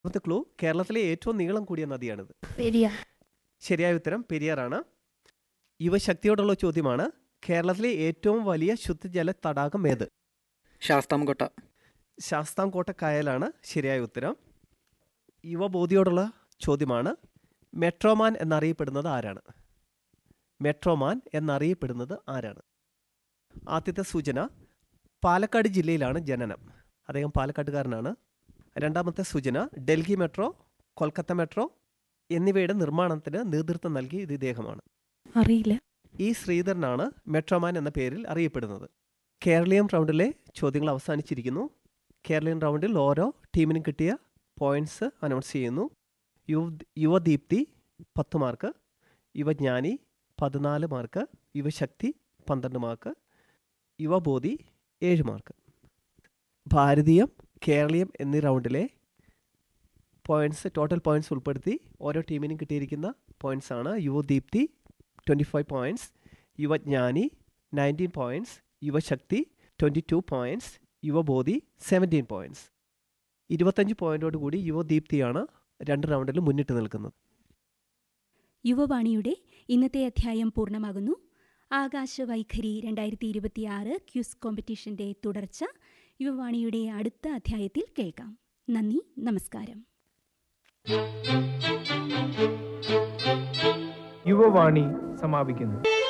രണ്ടാമത്തെ ക്ലൂ കേരളത്തിലെ ഏറ്റവും നീളം കൂടിയ നദിയാണിത് പെരിയാർ ശരിയായ ഉത്തരം പെരിയാറാണ് യുവശക്തിയോടുള്ള ചോദ്യമാണ് കേരളത്തിലെ ഏറ്റവും വലിയ ശുദ്ധജല തടാകം ഏത് ശാസ്താംകോട്ട ശാസ്താംകോട്ട കായലാണ് ശരിയായ ഉത്തരം യുവബോധിയോടുള്ള ചോദ്യമാണ് മെട്രോമാൻ എന്നറിയപ്പെടുന്നത് ആരാണ് മെട്രോമാൻ എന്നറിയപ്പെടുന്നത് ആരാണ് ആദ്യത്തെ സൂചന പാലക്കാട് ജില്ലയിലാണ് ജനനം അദ്ദേഹം പാലക്കാട്ടുകാരനാണ് രണ്ടാമത്തെ സൂചന ഡൽഹി മെട്രോ കൊൽക്കത്ത മെട്രോ എന്നിവയുടെ നിർമ്മാണത്തിന് നേതൃത്വം നൽകിയത് ഇദ്ദേഹമാണ് അറിയില്ല ഈ ശ്രീധരനാണ് മെട്രോമാൻ എന്ന പേരിൽ അറിയപ്പെടുന്നത് കേരളീയം റൗണ്ടിലെ ചോദ്യങ്ങൾ അവസാനിച്ചിരിക്കുന്നു കേരളീയൻ റൗണ്ടിൽ ഓരോ ടീമിനും കിട്ടിയ പോയിന്റ്സ് അനൗൺസ് ചെയ്യുന്നു യുവ യുവദീപ്തി പത്ത് മാർക്ക് യുവജ്ഞാനി പതിനാല് മാർക്ക് യുവശക്തി പന്ത്രണ്ട് മാർക്ക് യുവബോധി ഏഴ് മാർക്ക് ഭാരതീയം കേരളീയം എന്നീ റൗണ്ടിലെ പോയിന്റ്സ് ടോട്ടൽ പോയിന്റ്സ് ഉൾപ്പെടുത്തി ഓരോ ടീമിനും കിട്ടിയിരിക്കുന്ന പോയിന്റ്സ് ആണ് Yuvadeepthi twenty five points Yuvagnani nineteen points Yuvashakthi twenty two points Yuvabodhi seventeen points ഇരുപത്തഞ്ച് പോയിൻറ്റോട് കൂടി യുവദീപ്തിയാണ് രണ്ട് റൗണ്ടിൽ മുന്നിട്ട് നിൽക്കുന്നത് യുവവാണിയുടെ ഇന്നത്തെ അധ്യായം പൂർണ്ണമാകുന്നു ആകാശവൈഖരി രണ്ടായിരത്തി ഇരുപത്തിയാറ് ക്യൂസ് കോമ്പറ്റീഷന്റെ തുടർച്ച യുവവാണിയുടെ അടുത്ത അധ്യായത്തിൽ കേൾക്കാം നന്ദി നമസ്കാരം യുവവാണി സമാപിക്കുന്നു